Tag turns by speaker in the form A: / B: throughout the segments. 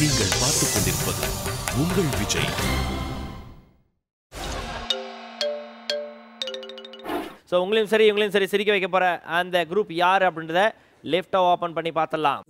A: நீங்கள் பார்த்துக் கொண்டிருப்பது உங்கள் விஜய்
B: ஸோ உங்களையும் சரி உங்களையும் சரி சிரிக்க வைக்க போற அந்த குரூப் யார் அப்படின்றத லெஃப்டை ஓப்பன் பண்ணி பார்த்தலாம்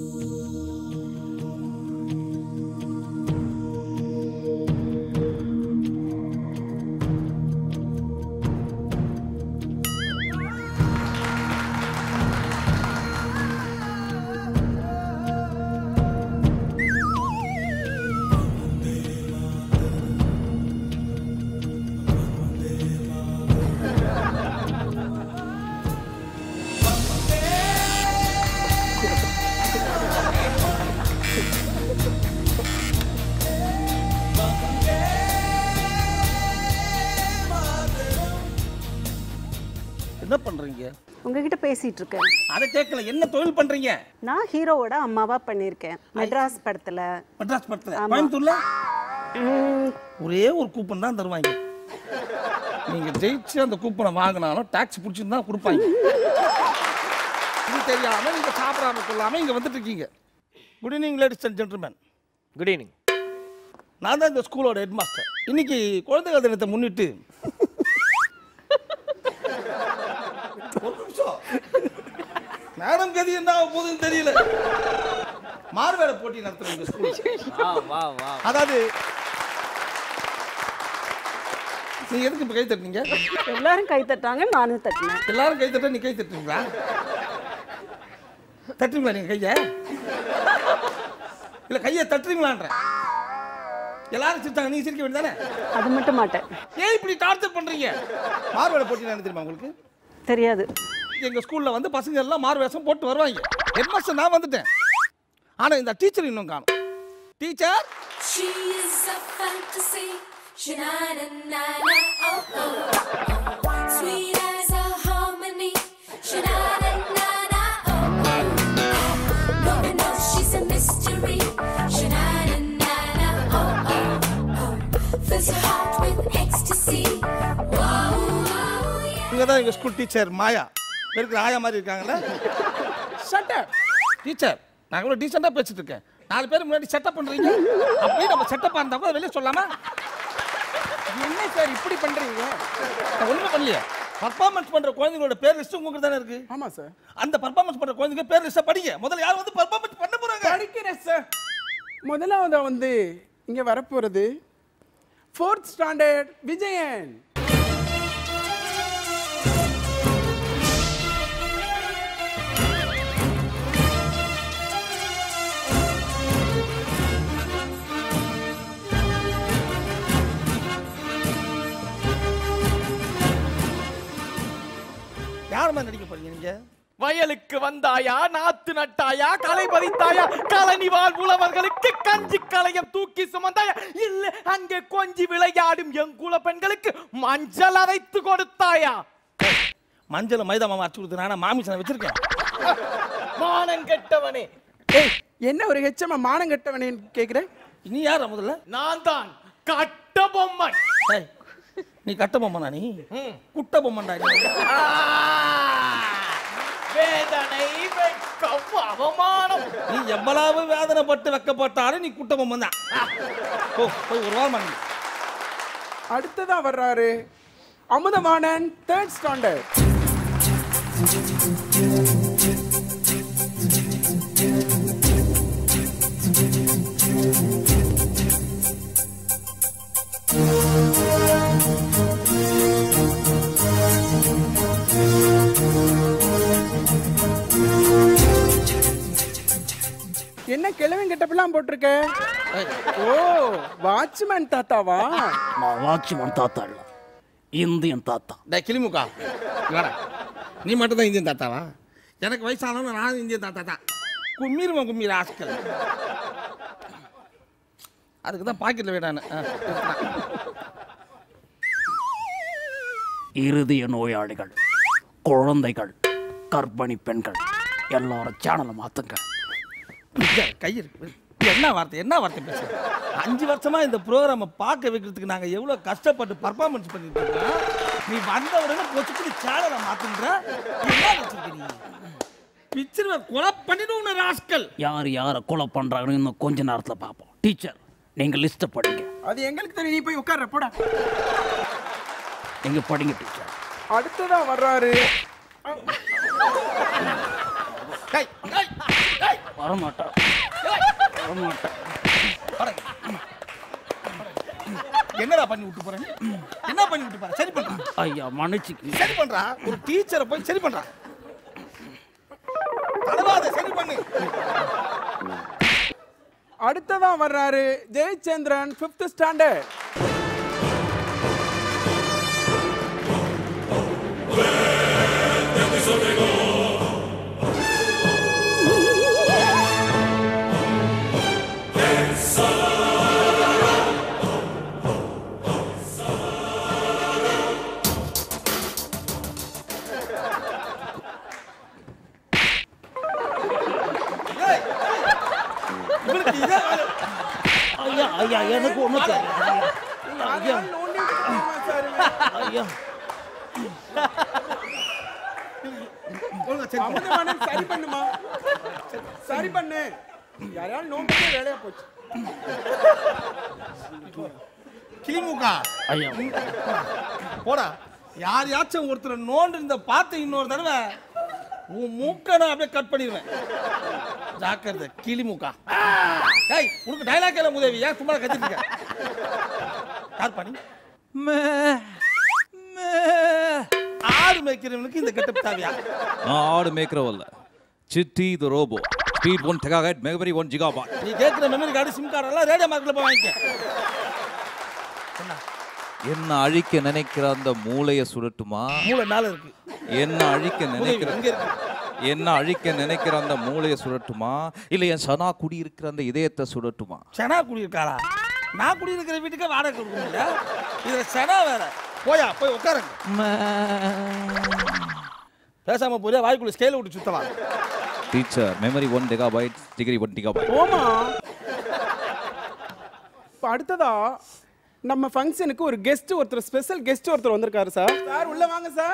C: என்ன பண்றீங்க
D: உங்ககிட்ட பேசிட்டு இருக்கேன்
C: அதை கேட்கல என்ன தொழில் பண்றீங்க
D: நான் ஹீரோவோட அம்மாவா பண்ணியிருக்கேன் மெட்ராஸ் படத்துல
C: மெட்ராஸ் படத்துல
D: ஆமா.
C: கோயம்புத்தூர்ல
D: ம்,
C: ஒரே ஒரு கூப்பன் தான் தருவாங்க நீங்க ஜெயிச்சு அந்த கூப்பனை வாங்கினாலும் டாக்ஸ் பிடிச்சிட்டு தான் கொடுப்பாங்க இது தெரியாம நீங்க சாப்பிடாம கொள்ளாம இங்க வந்துட்டு இருக்கீங்க good evening ladies and gentleman
B: good evening
C: நான் தான் இந்த ஸ்கூலோட ஹெட் மாஸ்டர் இன்னைக்கு குழந்தைகள் தினத்தை முன்னிட்டு ஒரு நிமிஷம். மேடம் கதி என்ன ஆக போகுதுன்னு தெரியல மார்வேட போட்டி நடத்துறோம் இந்த ஸ்கூல்
B: வா வா வா
C: அதாவது நீங்க எதுக்கு இப்ப கை தட்டுனீங்க
D: எல்லாரும் கை தட்டாங்க நானும் தட்டினேன்
C: எல்லாரும் கை தட்ட நீ கை தட்டுறீங்களா தட்டுறீங்களா நீங்க கைய இல்ல கையை தட்டுறீங்களான்ற எல்லாரும் சிரிச்சாங்க நீங்க சிரிக்க வேண்டியதானே
D: அது மட்டும் மாட்டேன்
C: ஏன் இப்படி டார்ச்சர் பண்றீங்க மார்வேட போட்டி என்ன தெரியுமா உங்களுக்கு
D: தெரியாது
C: எங்க ஸ்கூல்ல வந்து பசங்க எல்லாம் மாறு வேஷம் போட்டு வருவாங்க ஹெட் மாஸ்டர் நான் வந்துட்டேன் ஆனா இந்த டீச்சர் இன்னும் காணும் teacher
E: She is a fantasy. Sha-na-na-na-na, oh, oh, oh. Sweet as a harmony. Sha-na-na-na-na, oh, oh. No one knows she's a mystery. Sha-na-na-na-na, oh, oh, oh. Fills your heart with ecstasy. Whoa, whoa, yeah.
C: இவங்க தான் எங்க school teacher மாயா இருக்கிற ஆயா மாதிரி இருக்காங்கல்ல setup teacher நான் எவ்வளோ டீசெண்டாக பேசிட்டு இருக்கேன் நாலு பேர் முன்னாடி செட்டப் பண்றீங்க அப்படியே நம்ம செட்டப்பாக இருந்தா கூட வெளியே சொல்லாமா
F: என்ன சார் இப்படி பண்றீங்க
C: நான் ஒண்ணுமே பண்ணலையே பர்ஃபார்மன்ஸ் பண்ற குழந்தைங்களோட பேர் லிஸ்ட் உங்களுக்கு தானே இருக்கு
F: ஆமா சார்
C: அந்த பர்ஃபார்மன்ஸ் பண்ற குழந்தைங்க பேர் லிஸ்ட்டை படிங்க முதல்ல யார் வந்து பர்ஃபார்மன்ஸ் பண்ண போறாங்க
F: படிக்கிறேன் சார் முதலாவதா வந்து இங்க வரப்போறது ஃபோர்த் ஸ்டாண்டர்ட் விஜயன்
C: யாரும்மா நடிக்க போறீங்க நீங்க
B: வயலுக்கு வந்தாயா நாத்து நட்டாயா களை பறித்தாயா களனி வாழ் உழவர்களுக்கு கஞ்சி களையம் தூக்கி சுமந்தாயா இல்ல அங்கே கொஞ்சி விளையாடும் எங்குல பெண்களுக்கு மஞ்சள் அரைத்து கொடுத்தாயா
C: மஞ்சள் மைதா மாமா அடிச்சு கொடுத்து நானா மாமிசனை வச்சிருக்கேன்
B: மானம் கெட்டவனே
F: ஏய் என்ன ஒரு ஹெச்சமா மானம் கட்டவனேன்னு கேக்குறேன்
C: நீ யாரா முதல்ல
B: நான் தான் கட்ட பொம்மன்
C: ஏய், நீ கட்ட பொம்மனா நீ குட்ட பொம்மன்டா நீ
B: ஆ! வேதனை வெட்கம் அவமானம்
C: நீ எவ்வளவு வேதனைப்பட்டு வெக்கப்பட்டாலும் நீ குட்ட பொம்மன் தான் ஓ போய் ஒரு வாரம் பண்ணி
F: அடுத்ததா வர்றாரு அமுதவாணன் தேர்ட் ஸ்டாண்டர்ட் என்ன கிழவன் கெட்டப்பெல்லாம் போட்டிருக்க ஓ வாட்ச்மேன் தாத்தாவா
G: நான் வாட்ச்மேன் தாத்தா இல்ல இந்தியன் தாத்தா
C: டே கிளிமுக்கா வாடா நீ மட்டும் தான் இந்தியன் தாத்தாவா எனக்கு வயசானவன் நானும் இந்தியன் தாத்தா தான் கும்மீருவன் கும்மீர் ஆஸ்கல் அதுக்கு தான் பாக்கெட்டில் வேடானு
G: இருதய நோயாளிகள் குழந்தைகள் கர்ப்பிணி பெண்கள் எல்லாரும் சேனலை மாத்துங்க
C: கை இருக்கு என்ன வார்த்தை என்ன வார்த்தை பேச அஞ்சு வருஷமா இந்த ப்ரோக்ராமை பார்க்க வைக்கிறதுக்கு நாங்கள் எவ்வளோ கஷ்டப்பட்டு பர்ஃபார்மன்ஸ் பண்ணிட்டு இருக்கோம் நீ வந்த உடனே பொச்சுக்கு சேனலை மாத்துன்ற என்ன வச்சிருக்க நீ பிச்சிருவேன் கொலை பண்ணிடுவோம் ராஸ்கல்
G: யார் யாரை கொலை பண்றாங்கன்னு இன்னும் கொஞ்ச நேரத்துல பார்ப்போம் டீச்சர் நீங்க லிஸ்ட்டை படிங்க
F: அது எங்களுக்கு தெரியும் நீ போய் உட்கார்ற போடா
G: நீங்க படிங்க டீச்சர்
F: அடுத்ததா வர்றாரு
C: டேய் டேய் டேய்
G: வரமாட்டா வரமாட்டா
C: என்னடா பண்ணி விட்டு போற நீ? என்ன பண்ணி விட்டு போற சரி பண்றா
G: ஐயா மன்னிச்சுக்கு
C: சரி பண்றா ஒரு டீச்சரை போய் சரி பண்றா தடவாத சரி பண்ணு
F: அடுத்ததா வர்றாரு ஜெயச்சந்திரன் ஃபிஃப்த் ஸ்டாண்டர்ட்
C: ஏய், இவனுக்கு இதே வேலை.
G: ஐயா ஐயா எனக்கு ஒன்றும் தெரியாது ஐயா ஐயா
C: ஒழுங்கா சரி பண்ணு.
F: அமுதவாணன் சரி பண்ணுமா சரி பண்ணு யாரையாலும் நோம்பே வேலையா போச்சு
C: கிளிமுகா
G: ஐயா
C: போடா யாரையாச்சும் ஒருத்தர் நோண்டு இந்த பார்த்து இன்னொரு தடவை உன் மூக்கை நான் அப்படியே கட் பண்ணிடுவேன் ஜாக்கிரதை கிளி மூக்கா டேய் உனக்கு டைலாக் எல்லாம் உதவி ஏன் சும்மா கத்திட்டு இருக்க யார் பண்ணி ஆடு மேய்க்கிறவனுக்கு இந்த கெட்டப் தேவையா
H: நான் ஆடு மேய்க்கிறவல்ல Chitti the robot speed one terahertz memory one gigabyte
C: நீ கேட்குற மெமரி கார்டு சிம் கார்டு எல்லாம் ரேடியோ மார்க்கெட்ல போய் வாங்கிக்க
H: என்ன அழிக்க நினைக்கிற அந்த மூளையை சுடட்டுமா
C: மூளை மேல இருக்கு
H: என்ன அழிக்க
C: உதவி
H: நினைக்கிற
C: இங்க இருக்கு
H: என்ன அழிக்க நினைக்கிற அந்த மூளையை சுடட்டுமா இல்ல என் சனா குடி இருக்கிற அந்த இதயத்தை சுடட்டுமா
C: செனா குடியிருக்காளா நான் குடியிருக்கிற வீட்டுக்கு வாடகை கொடுக்கணும்ல இதுல செனா வேற போயா போய் உட்காருங்க பேசாம போறியா வாய்க்குள்ள ஸ்கேல விட்டு சுத்தவா
H: teacher memory one terabyte degree one terabyte
F: ஓமா இப்போ அடுத்ததா நம்ம ஃபங்க்ஷனுக்கு ஒரு கெஸ்ட் ஒருத்தர் ஸ்பெஷல் கெஸ்ட் ஒருத்தர் வந்திருக்காரு சார் சார் உள்ள வாங்க சார்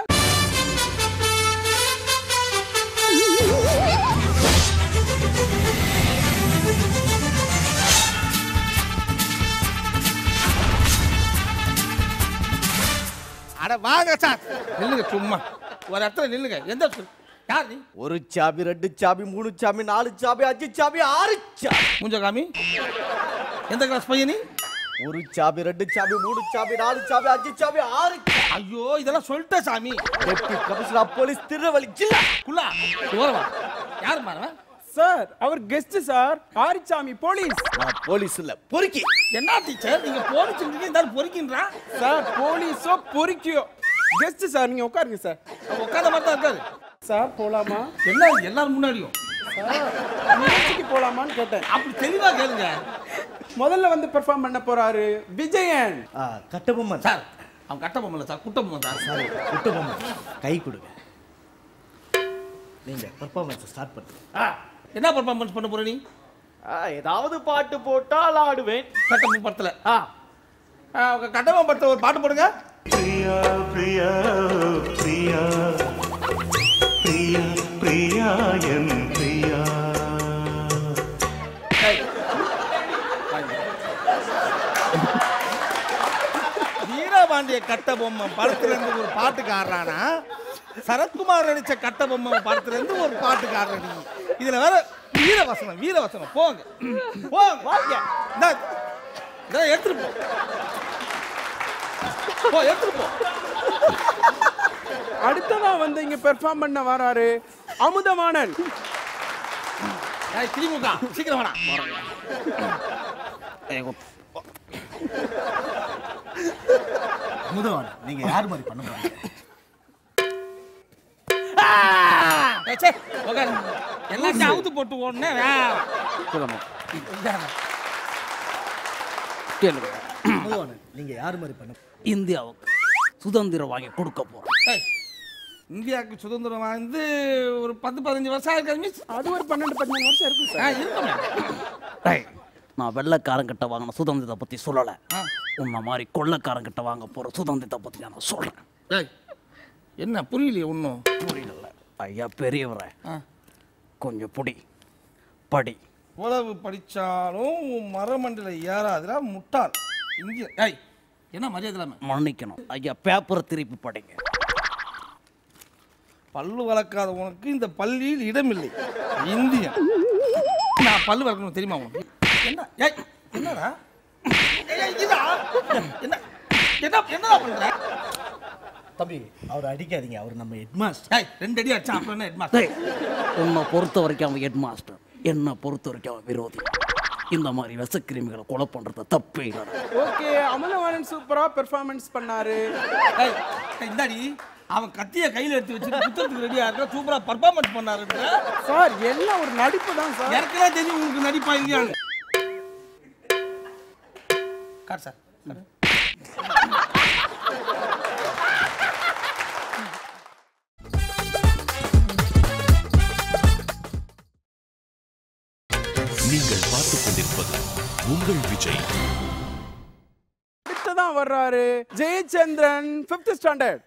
C: அட வாங்க சார் நில்லுங்க சும்மா ஒரு இடத்துல நில்லுங்க எந்த இடத்துல? யார் நீ
B: ஒரு சாபி ரெண்டு சாபி மூணு சாபி நாலு சாபி அஞ்சு சாபி ஆறு சாபி
C: முஞ்ச காமி எந்த கிளாஸ் பையன் நீ
B: ஒரு சாபி ரெண்டு சாபி மூணு சாபி நாலு சாபி அஞ்சு சாபி ஆறு சாபி.
C: ஐயோ இதெல்லாம் சொல்லிட்டேன் சாமி
B: டெப்டி கமிஷனர் போலீஸ் திருவள்ளி ஜில்லா
C: குள்ளா ஓரமா யார் மாறவன்
F: சார் அவர் கெஸ்ட் சார் ஆரிச்சாமி போலீஸ்
B: நான் போலீஸ் இல்ல பொறுக்கி
C: என்ன டீச்சர் நீங்க போனிச்சுட்டு இருந்தாலும் பொறுக்கின்றா
F: சார் போலீஸோ பொறிக்கியோ கெஸ்ட் சார் நீங்க உட்காருங்க சார்
C: அவன் உட்காந்த மாதிரி தான் இருக்காரு
F: சார் போலாமா
C: என்ன இது எல்லாரும் முன்னாடியும்
F: நிகழ்ச்சிக்கு போலாமான்னு கேட்டேன்
C: அப்படி தெளிவா கேளுங்க
F: முதல்ல வந்து பெர்ஃபார்ம் பண்ண போறாரு விஜயன்
B: கட்டபொம்மன்
C: சார் அவன் கட்ட பொம்மல sir Kutta Bomman sir
B: sorry Kuttabomman கை கொடுங்க நீங்க பெர்ஃபார்மன்ஸ் ஸ்டார்ட் பண்ணுங்க
C: ஆ, என்ன பர்ஃபார்மன்ஸ் பண்ண போற நீ
B: ஏதாவது பாட்டு போட்டால் ஆடுவேன்
C: கட்டபொம்மன் படத்துல
B: ஆ
C: ஆ, உங்க கட்டபொம்மன் படத்துல ஒரு பாட்டு போடுங்க
I: प्रिया प्रिया प्रिया प्रिया प्रिया என் பிரியா
C: வீரபாண்டிய கட்டபொம்மன் படத்துல இருந்து ஒரு பாட்டுக்கு ஆடுறானா சரத்குமார் நடிச்ச கட்டபொம்மன் படத்துல இருந்து ஒரு பாட்டுக்கு ஆடுற நீ இதுல வேற வீரவசனம் வீரவசனம் போங்க போங்க வாங்க இந்தா, இந்தா எடுத்துட்டு போ போ எடுத்துட்டு போ
F: அடுத்ததா வந்து இங்க பெர்ஃபார்ம் பண்ண வராரு அமுதவாணன்
C: ஏய், திமுக சீக்கிரம் வாடா
B: முதவான நீங்க யார் மாதிரி பண்ண போறீங்க
C: ஏய், சே, உட்காரு. எல்லாத்தையும் அவுத்து போட்டு ஓடனே
G: கேளுங்க
B: முதவான நீங்க யார் மாதிரி பண்ண
G: இந்தியாவுக்கு சுதந்திரம் வாங்கி கொடுக்க போறோம்
C: இந்தியாவுக்கு சுதந்திரம் வந்து ஒரு பத்து பதினஞ்சு வருஷம் ஆயிருக்காது மிஸ்
F: அது ஒரு பன்னெண்டு பதிமூணு வருஷம் இருக்கும் சார்
C: இருக்குமே
G: டேய், நான் வெள்ளைக்காரங்கிட்ட வாங்கின சுதந்திரத்தை பத்தி சொல்லல உன்ன மாதிரி கொள்ளைக்காரங்கிட்ட வாங்க போற சுதந்திரத்தை பத்தி நான் சொல்றேன்
C: ஏய், என்ன புரியலையே ஒன்றும்
G: புரியல ஐயா பெரியவரே
C: ஆ.
G: கொஞ்சம் புடி படி
C: உழவு படிச்சாலும் உன் மரமண்டில ஏறாதுடா முட்டாள் இங்க ஏய் என்ன மரியாதை இல்லாம
G: மன்னிக்கணும் ஐயா பேப்பரை திருப்பி படிங்க
C: பல்லு வளர்க்காத உனக்கு இந்த பள்ளியில் இடமில்லை இந்தியன் நான் பல்லு வளர்க்கணும் தெரியுமா உனக்கு என்ன ஏய் என்னடா ஏய், ஏய், இதா? என்ன என்ன என்னடா பண்ற
J: தம்பி அவர் அடிக்காதீங்க அவர் நம்ம ஹெட்மாஸ்டர்
C: ஏய் ரெண்டு அடி அடிச்சான் அப்புறம் என்ன headmaster?
G: டேய், உன்னை பொறுத்த வரைக்கும் அவன் ஹெட் மாஸ்டர் என்னை பொறுத்த வரைக்கும் அவன் விரோதி இந்த மாதிரி விஷக்கிருமிகளை கொலை பண்றது தப்பே இல்லை
F: ஓகே அமலவாணன் சூப்பரா பெர்ஃபார்மன்ஸ் பண்ணாரு
C: ஏய் ஏய், இந்தாடி அவன் கத்திய கையில எடுத்து வச்சுட்டு குத்தத்துக்கு ரெடியா இருக்கா சூப்பரா பர்ஃபார்மன்ஸ் பண்ணாருன்ற
F: சார் எல்லாம் ஒரு நடிப்பு தான் சார்
C: எனக்குலாம் தெரியும் உங்களுக்கு நடிப்பா இல்லையான்னு காட் சார்
A: நீங்கள் பார்த்துக் கொண்டிருப்பது உங்கள் விஜய்
F: அடுத்ததான் வர்றாரு ஜெயச்சந்திரன் ஃபிஃப்த் ஸ்டாண்டர்ட்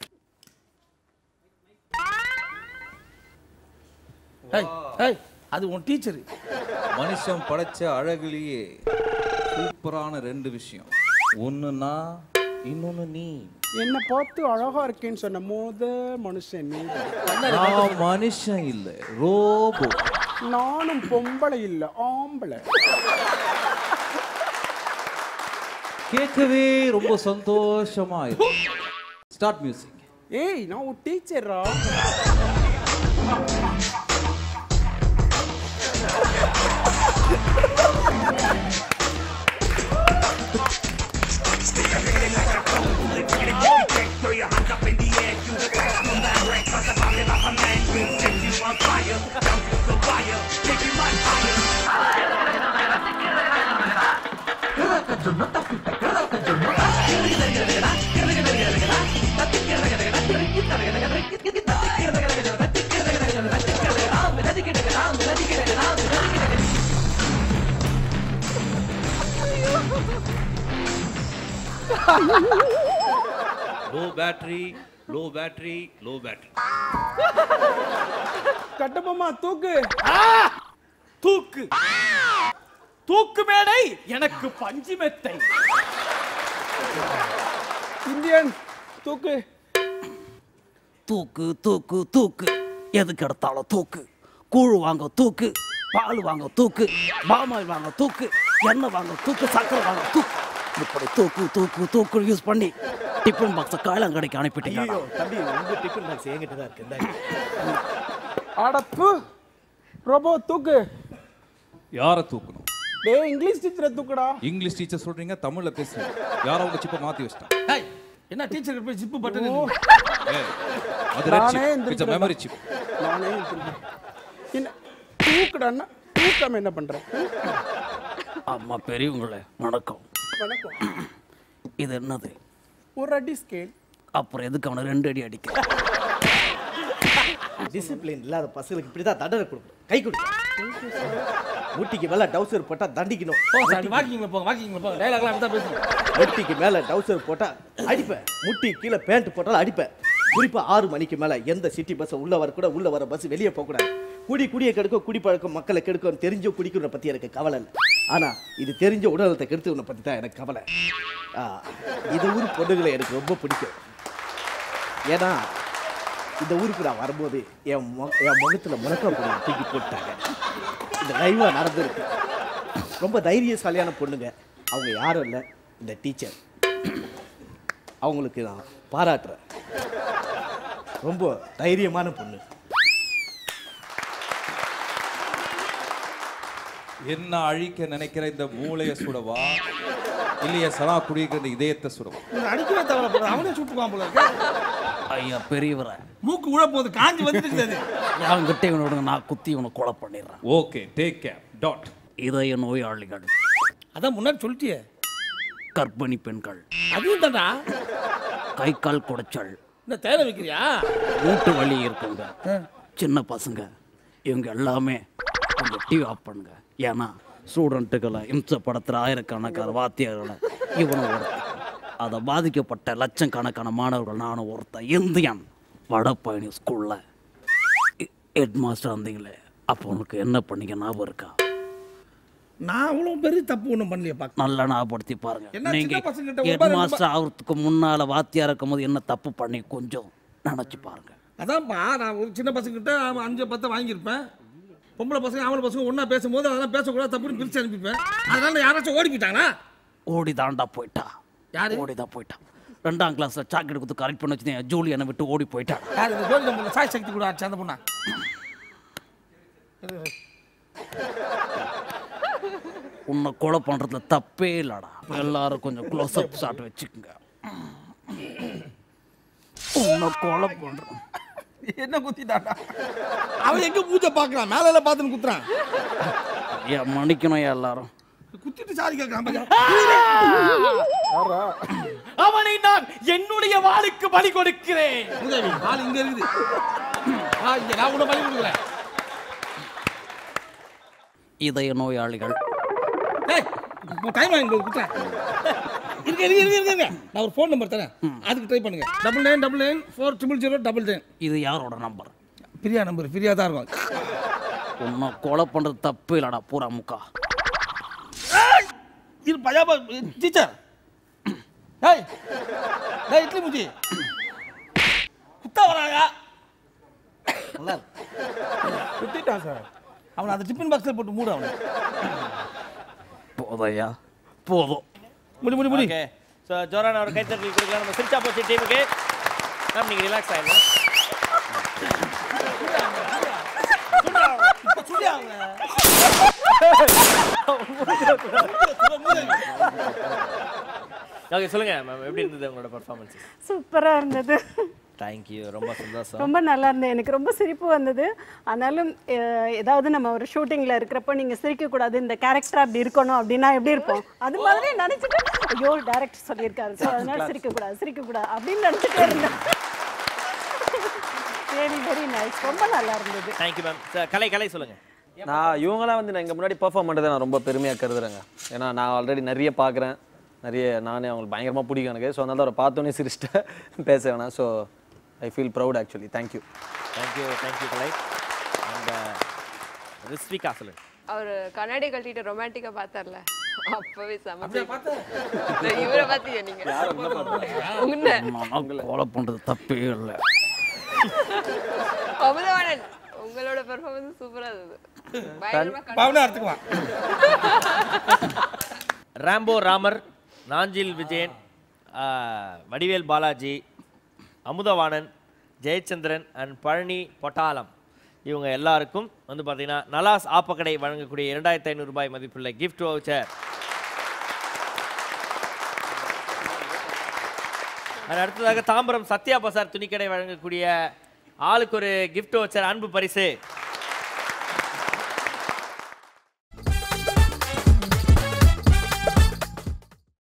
C: ஏய் ஏய் அது உன் டீச்சர்
H: மனுஷன் படைச்ச அழகுலயே சூப்பரான ரெண்டு விஷயம் ஒண்ணுன்னா இன்னொன்னு நீ
F: என்ன பார்த்து அழகா இருக்கேன்னு சொன்ன மோத மனுஷன் நீ
H: நான் மனுஷன் இல்ல ரோபோ
F: நானும் பொம்பளை இல்ல ஆம்பளை
H: கேட்கவே ரொம்ப சந்தோஷமா இருக்கு ஸ்டார்ட் மியூசிக்
F: ஏய் நான் ஒரு டீச்சரா
A: low battery low battery low battery
F: கட்டபொம்மா தூக்கு
B: தூக்கு தூக்கு மேடை எனக்கு பஞ்சு மெத்தை
F: இந்தியன் தூக்கு
G: தூக்கு தூக்கு தூக்கு எதுக்கு எடுத்தாலும் தூக்கு கூழ் வாங்க தூக்கு பால் வாங்க தூக்கு பாமாயில் வாங்க தூக்கு எண்ணெய் வாங்க தூக்கு சக்கரை வாங்க தூக்கு இப்படி தூக்கு தூக்கு தூக்கு யூஸ் பண்ணி டிஃபன் பாக்ஸை காயலாங்கடைக்கு அனுப்பிட்டீங்க
J: ஐயோ தம்பி உங்க டிஃபன் பாக்ஸ் என்கிட்ட தான் இருக்கு இந்தாங்க.
F: அடப்பு ரோபோ தூக்கு
H: யாரை தூக்கணும்
F: டேய் இங்கிலீஷ் டீச்சரை தூக்குடா
H: இங்கிலீஷ் டீச்சர் சொல்றீங்க தமிழ்ல பேசுறீங்க யாரோ உங்க சிப்ப மாத்தி வச்சிட்டா
C: ஏய் என்ன டீச்சர் போய் ஜிப்பு பட்டன்
H: ஏய், அது ரெட்
F: நானே
H: சிப் இட்ஸ்
F: எந்திரிக்கிறேன்.
H: மெமரி சிப்
F: நானே திரும்பி- என்ன தூக்குடான்னா தூக்காம என்ன பண்ற
G: அம்மா பெரியவங்களே வணக்கம்
F: வணக்கம்
G: இது என்னது
F: ஒரு அடி ஸ்கேல்
G: அப்புறம் எதுக்கு அவனை ரெண்டு அடி அடிக்க
J: டிசிப்ளின் இல்லாத பசங்களுக்கு இப்படி தான் தண்டனை கொடுக்கணும் கை கொடு முட்டிக்கு மேல டவுசர் போட்டா தண்டிக்கணும்
C: போ சார் வாக்கிங்ல போங்க வாக்கிங்ல போங்க டைலாக்லாம் அப்படி தான் பேசணும்
J: முட்டிக்கு மேல டவுசர் போட்டா அடிப்பேன் முட்டி கீழே பேண்ட் போட்டாலும் அடிப்பேன் குறிப்பா ஆறு மணிக்கு மேல எந்த சிட்டி பஸ் உள்ள வர கூட உள்ள வர பஸ் வெளியே போக கூடாது குடி குடியை கெடுக்கும் குடி பழக்கம் மக்களை கெடுக்கும் தெரிஞ்ச குடிக்கிறத பத்தி எனக்கு கவலை இல்லை ஆனா இது தெரிஞ்ச உடலத்தை கெடுத்தவனை பத்தி தான் எனக்கு கவலை ஆ, இந்த ஊர் பொண்ணுங்களை எனக்கு ரொம்ப பிடிக்கும் ஏன்னா இந்த ஊருக்கு நான் வரும்போது என் மொ என் முகத்தில் முழக்கம் பொண்ணு தூக்கி போட்டாங்க இந்த லைவாக நடந்திருக்கு ரொம்ப தைரியசாலியான பொண்ணுங்க அவங்க யாரும் இல்லை இந்த டீச்சர் அவங்களுக்கு நான் பாராட்டுறேன் ரொம்ப தைரியமான பொண்ணு
H: என்ன அழிக்க நினைக்கிற இந்த மூளையை சுடவா இல்லையா சரா குடிக்கிற இந்த இதயத்தை சுடவா
C: இவனை அடிக்கவே தவிர போல அவனே சுட்டுக்குவான் போல இருக்கு
G: ஐயா பெரியவரை
C: மூக்கு உழ போகுது காஞ்சி வந்துட்டு இருக்குது
G: என்கிட்ட இவனோட நான் குத்தி இவனை கொலை பண்ணிடுறேன்
H: ஓகே டேக் கேர் டாட்
G: இதய நோயாளிகள்
C: அதான் முன்னாடி சொல்லிட்டியே
G: கர்ப்பிணி பெண்கள்
C: அதுவும் தான்டா
G: கை கால் குடைச்சல்
C: இந்த தேவை வைக்கிறியா
G: மூட்டு வலி இருக்குங்க சின்ன பசங்க இவங்க எல்லாமே கொஞ்சம் டிவி ஆஃப் பண்ணுங்க ஏன்னா ஸ்டூடெண்ட்டுகளை இம்சப்படுத்துகிற ஆயிரக்கணக்கான வாத்தியார்களை இவனும் ஒருத்தன் அதை பாதிக்கப்பட்ட லட்சக்கணக்கான மாணவர்கள் நானும் ஒருத்தன் இந்தியன் வடபழனி ஸ்கூலில் ஹெட் மாஸ்டர் இருந்தீங்களே அப்போ உனக்கு என்ன பண்ணீங்க ஞாபகம் இருக்கா
C: நான் அவ்வளோ பெரிய தப்பு ஒன்றும் பண்ணலையப்பா
G: நல்லா ஞாபகப்படுத்தி பாருங்க
C: என்ன
G: நீங்க
C: சின்ன பசங்ககிட்ட ஒரு
G: ஹெட்
C: ரூபாய், ரெண்டு
G: மாஸ்டர் ஆகிறதுக்கு முன்னால வாத்தியா இருக்கும் போது என்ன தப்பு பண்ணி கொஞ்சம் நினைச்சு பாருங்க
C: அதான்ப்பா நான் ஒரு சின்ன பசங்கிட்ட அவன் அஞ்சு பத்தை வாங்கியிருப்பேன் பொம்பளை பசங்க ஆம்பளை பசங்க ஒன்றா பேசும்போது அதெல்லாம் பேசக்கூடாது தப்புன்னு பிரித்து அனுப்பிப்பேன் அதனால யாராச்சும் ஓடி போயிட்டாங்களா
G: ஓடி தாண்டா போயிட்டா
C: யாரு?
G: ஓடி தான் போயிட்டா ரெண்டாம் கிளாஸ்ல சாக்கெட் கொடுத்து கரெக்ட் பண்ணி வச்சு ஜூலி என்னை விட்டு ஓடி போயிட்டா
C: யார் இந்த கோழி நம்மள சாய் சக்தி கூட ஆச்சு அந்த பொண்ணா
G: உன்னை கொலை பண்றதுல தப்பே இல்லடா எல்லாரும் கொஞ்சம் க்ளோஸ் அப் ஷாட் வச்சுக்கோங்க உன்னை கொலை பண்றேன்
C: என்ன குத்திட்டாடா அவன் எங்க பூஜை பார்க்கலாம் மேல பார்த்துன்னு குத்துறான்
G: ஏன் மன்னிக்கணும் ஏன் எல்லாரும்
C: குத்திட்டு சாரி கேட்கறான்
B: அவனை நான் என்னுடைய வாளுக்கு பலி கொடுக்கிறேன்
C: உதவி ஆள் இங்க இருக்குது ஆ, இங்க நான் உன்னை பலி கொடுக்குறேன்
G: இதய நோயாளிகள்
C: ஏய் டைம் ஆகி குத்துறேன் இருங்க இருங்க இருங்க இருங்க, இருங்க நான் ஒரு ஃபோன் நம்பர் தரேன் அதுக்கு ட்ரை பண்ணுங்க double nine double nine four triple zero double nine
G: இது யாரோட நம்பர்
C: பிரியா நம்பர் பிரியா தான் இருக்கும்
G: உன்னை கொலை பண்றது தப்பு இல்லடா பூரா முக்கா
C: இது பயாபா டீச்சர் ஏய் டேய் இட்லி மூஞ்சி குத்தா வராங்க நல்லா இருக்கு.
F: குத்திட்டான் சார்
C: அவனை அந்த டிஃபன் பாக்ஸ்ல போட்டு மூடு அவனை
G: போதையா போதும்
C: முடி முடி முடி
K: ஓகே ஸோ ஜோரான ஒரு கைத்தட்டல் கொடுக்கலாம் நம்ம சிரிச்சா போச்சு டீமுக்கு மேம் நீங்கள் ரிலாக்ஸ் ஆயிடலாம்
C: இப்ப சொல்லி அவங்க
K: ஓகே சொல்லுங்க மேம் எப்படி இருந்தது உங்களோட பர்ஃபார்மன்ஸ்
D: சூப்பரா இருந்தது
K: தேங்க்யூ ரொம்ப சந்தோஷம்
D: ரொம்ப நல்லா இருந்தது எனக்கு ரொம்ப சிரிப்பு வந்தது ஆனாலும் அஹ், ஏதாவது நம்ம ஒரு ஷூட்டிங்ல இருக்கிறப்போ நீங்க சிரிக்க கூடாது இந்த கேரக்டர் அப்படி இருக்கணும் அப்படின்னா எப்படி இருப்போம் அது மாதிரி நினைச்சிட்டு ஐயோ டேரக்டர் சொல்லியிருக்காரு ஸோ அதனால சிரிக்க கூடாது சிரிக்க கூடாது அப்படின்னு நினைச்சிட்டே இருந்தேன் வெரி வெரி நைஸ் ரொம்ப நல்லா இருந்தது
K: தேங்க்யூ மேம் கலை கலை சொல்லுங்க
L: நான் இவங்களாம் வந்து நான் இங்கே முன்னாடி பெர்ஃபார்ம் பண்ணுறதை நான் ரொம்ப பெருமையாக கருதுறேங்க ஏன்னா நான் ஆல்ரெடி நிறைய பார்க்குறேன் நிறைய நானே அவங்களுக்கு பயங்கரமாக பிடிக்கும் எனக்கு ஸோ அதனால அவரை பார்த்தோன்னே சிரிச்சிட்டு பேச வேணாம் so I feel proud actually thank you
K: thank you thank you Kalai and Rizwika சொல்லுங்க
M: அவர் கண்ணாடி கழட்டிட்டு ரொமான்டிக்கா பார்த்தார்ல அப்பவே சமைச்சு இவரை பாத்தீங்க நீங்க உன்ன
G: நான் கொலை பண்றது தப்பே இல்லை
M: அமுதவாணன் உங்களோட பெர்ஃபார்மன்ஸ் சூப்பரா இருந்தது பயங்கரமா கண்டு-
C: பவனா எடுத்துக்குவான்
K: ராம்போ ராமர் நாஞ்சில் விஜயன் ஆஹ், வடிவேல் பாலாஜி அமுதவாணன் ஜெயச்சந்திரன் அண்ட் பழனி பொட்டாலம் இவங்க எல்லாருக்கும் வந்து பார்த்தீங்கன்னா நலாஸ் ஆப்பக்கடை வழங்கக்கூடிய இரண்டாயிரத்தி ஐநூறு ரூபாய் மதிப்புள்ள கிஃப்ட் வவுச்சர் அது அடுத்ததாக தாம்பரம் சத்யா பசார் துணிக்கடை வழங்கக்கூடிய ஆளுக்கு ஒரு கிஃப்ட் வவுச்சர் அன்பு பரிசு